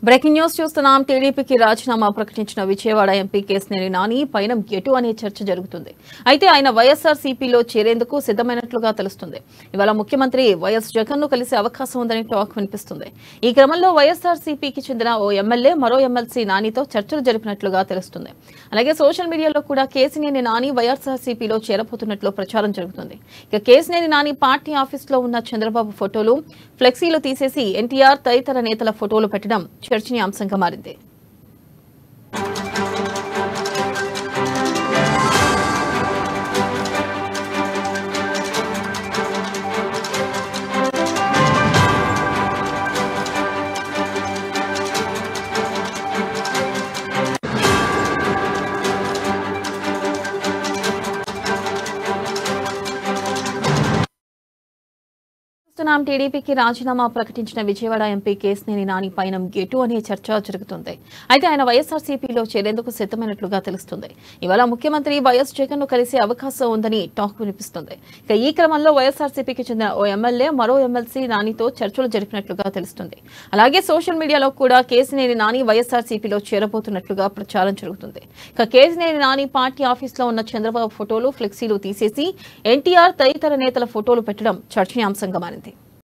breaking news చూస్తున్నాం టీడీపీకి రాజీనామా ప్రకటించిన విజయవాడ ఎంపీ కేసినేని నాని పైన ఎటు అనే చర్చ జరుగుతుంది అయితే ఆయన వైఎస్ఆర్ సిపిలో చేరేందుకు సిద్దమైనట్లుగా తెలుస్తుంది ఇవాళ ముఖ్యమంత్రి వైఎస్ జగన్ ను కలిసే అవకాశం ఉందని టాక్ వినిపిస్తుంది ఈ క్రమంలో వైఎస్ఆర్ సిపికి చెందిన ఓ ఎమ్మెల్యే మరో ఎమ్మెల్సీ నానితో చర్చలు జరిపినట్లుగా తెలుస్తుంది అలాగే సోషల్ మీడియాలో కూడా కేసినేని నాని వైఎస్ఆర్ సిపిలో చేరబోతున్నట్లు ప్రచారం జరుగుతుంది ఇక కేసినేని నాని పార్టీ ఆఫీసులో ఉన్న చంద్రబాబు ఫోటోలు ఫ్లెక్సీలు తీసేసి ఎన్టీఆర్ తదితర నేతల ఫోటోలు పెట్టడం చర్చనీయాంశంగా మారింది చూస్తున్నాం టీడీపీకి రాజీనామా ప్రకటించిన విజయవాడ ఎంపీ కేసినేని నాని పైన గెటు అనే చర్చ జరుగుతుంది అయితే ఆయన వైఎస్ఆర్సీపీలో చేరేందుకు సిద్దమైనట్లుగా తెలుస్తుంది ఇవాళ ముఖ్యమంత్రి వైఎస్ జగన్ ను కలిసే అవకాశం ఉందని టాక్ వినిపిస్తుంది ఇక ఈ క్రమంలో వైఎస్ఆర్సీపీకి చెందిన ఓ ఎమ్మెల్యే మరో ఎమ్మెల్సీ నానితో చర్చలు జరిపినట్లుగా తెలుస్తుంది అలాగే సోషల్ మీడియాలో కూడా కేసినేని నాని వైఎస్ఆర్సీపీలో చేరబోతున్నట్లుగా ప్రచారం జరుగుతుంది ఇక కేసినేని నాని పార్టీ ఆఫీసులో ఉన్న చంద్రబాబు ఫోటోలు ఫ్లెక్సీలు తీసేసి ఎన్టీఆర్ తదితర నేతల ఫోటోలు పెట్టడం చర్చనీయాంశంగా మారింది